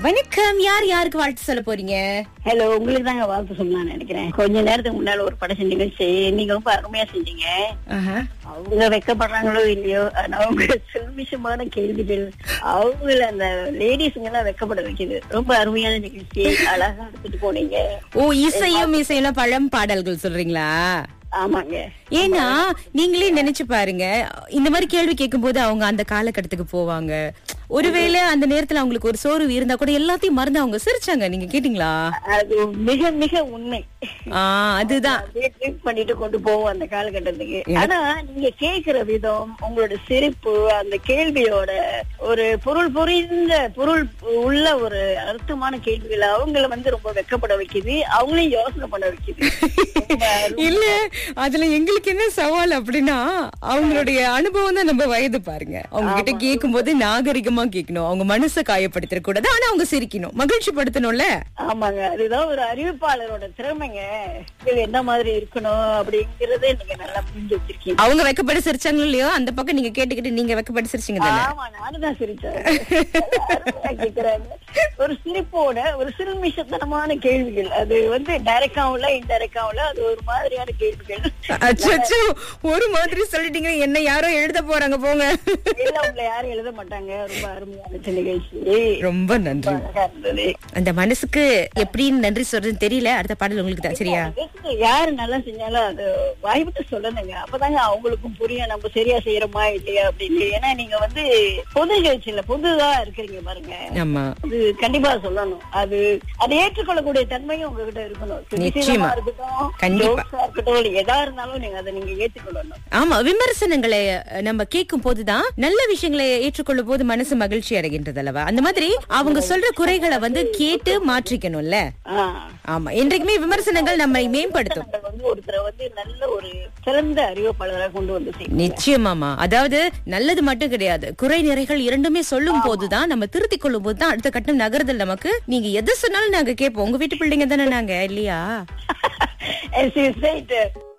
வணக்கம் யார் யாருக்கு வாழ்த்து சொல்ல போறீங்க ஹலோ உங்களுக்கு தாங்க வாழ்த்து சொல்லலாம்னு நினைக்கிறேன் கொஞ்ச நேரத்துக்கு முன்னால ஒரு படம் நிகழ்ச்சி நீங்க ரொம்ப அருமையா செஞ்சீங்க ஆஹா. அவங்க வெக்கப்படுறாங்களோ இல்லையோ ஆனா அவங்க செல்மிஷமான கேள்விகள் அவங்கள அந்த லேடிஸுங்க எல்லாம் வெக்கப்பட வைக்குது ரொம்ப அருமையான நிகழ்ச்சி அழகா எடுத்துட்டு போனீங்க ஓ இசையும் இசையெல்லாம் பழம் பாடல்கள் சொல்றீங்களா ஆமாங்க ஏன்னா நீங்களே நினைச்சு பாருங்க இந்த மாதிரி கேள்வி கேட்கும்போது அவங்க அந்த காலகட்டத்துக்கு போவாங்க ஒருவேளை அந்த நேரத்துல அவங்களுக்கு ஒரு சோர்வு இருந்தா கூட எல்லாத்தையும் மறந்து அவங்க சிரிச்சாங்க நீங்க கேட்டீங்களா அது மிக மிக உண்மை ஆஹ் அதுதான் அப்படியே ட்ரீட் பண்ணிட்டு கொண்டு போவோம் அந்த காலகட்டத்துக்கு ஆனா நீங்க கேக்குற விதம் உங்களோட சிரிப்பு அந்த கேள்வியோட ஒரு பொருள் புரிந்த பொருள் உள்ள ஒரு அர்த்தமான கேள்விகள் அவங்கள வந்து ரொம்ப வெக்கப்பட வைக்குது அவங்களையும் யோசனை பண்ண வைக்குது ரொம்ப அருமை. இல்ல அதுல எங்களுக்கு என்ன சவால் அப்படின்னா அவங்களுடைய அனுபவம் தான் நம்ம வயது பாருங்க அவங்க கிட்ட கேட்கும் போது நாகரிகமா கேட்கணும் அவங்க மனசை காயப்படுத்திட கூடாது ஆனா அவங்க சிரிக்கணும் மகிழ்ச்சி படுத்தணும்ல ஆமாங்க அதுதான் ஒரு அறிவிப்பாளரோட திறமைங்க இது என்ன மாதிரி இருக்கணும் அப்படிங்கறத நீங்க நல்லா புரிஞ்சு வச்சிருக்கீங்க அவங்க வெக்கப்பட்டு சிரிச்சாங்களோ இல்லையோ அந்த பக்கம் நீங்க கேட்டுக்கிட்டு நீங்க வெக்கப்பட்டு சிரிச்சீங்க தானே ஆமா நானும் தான் சிரிச்சேன் அருமையா கேக்குறாங்க ஒரு சிரிப்போட ஒரு சிறுமிஷத்தனமான கேள்விகள் அது வந்து டைரக்டாவும் இல்ல இன்டைரக்டாவும் இல்ல அது ஒரு மாதிரியான கேள்விகள் அச்சோ ஒரு மாதிரி சொல்லிட்டீங்க என்ன யாரோ எழுத போறாங்க போங்க இல்ல உங்களை யாரும் எழுத மாட்டாங்க ரொம்ப அருமையான நிகழ்ச்சி ரொம்ப நன்றி அழகா இருந்தது அந்த மனசுக்கு எப்படின்னு நன்றி சொல்றதுன்னு தெரியல அடுத்த பாடல் உங்களுக்கு தான் சரியா பேசுங்க, யாரு நல்லா செஞ்சாலும் அது வாய்விட்டு சொல்லணுங்க அப்பதாங்க அவங்களுக்கும் புரியும் நம்ம சரியா செய்யறோமா இல்லையா அப்படின்னு ஏன்னா நீங்க வந்து பொது நிகழ்ச்சியில பொதுவா இருக்கிறீங்க பாருங்க ஆமா அது கண்டிப்பா சொல்லணும் அது அதை ஏற்றுக்கொள்ளக்கூடிய தன்மையும் உங்ககிட்ட இருக்கணும் நிச்சயமா. கிரிட்டிசிசமா இருக்கட்டும் கண்டிப்பா. jokes ஆ இருக்கட்டும் இல்ல எதா இருந்தாலும் நீங்க அதை நீங்க ஏற்றுக்கொள்ளணும் ஆமா விமர்சனங்களை அஹ், நம்ம கேட்கும் போதுதான் நல்ல விஷயங்களை ஏற்றுக்கொள்ளும் போது மனசு மகிழ்ச்சி அடைகின்றது அல்லவா அந்த மாதிரி அவங்க சொல்ற குறைகளை வந்து கேட்டு மாற்றிக்கணும்ல ஆஹ் ஆமா என்றைக்குமே விமர்சனங்கள் நம்மை மேம்படுத்தும் நம்ம வந்து ஒருத்தரை வந்து நல்ல ஒரு சிறந்த அறிவிப்பாளராக கொண்டு வந்து செய்யணும் நிச்சயமாமா அதாவது நல்லது மட்டும் கிடையாது குறை நிறைகள் இரண்டுமே சொல்லும் போதுதான் நம்ம திருத்திக் கொள்ளும் போதுதான் அடுத்த கட்டம் நகர்தல் நமக்கு நீங்க எது சொன்னாலும் நாங்க கேட்போம் உங்க வீட்டு பிள்ளைங்க தானே நாங்க இல்லையா As you said,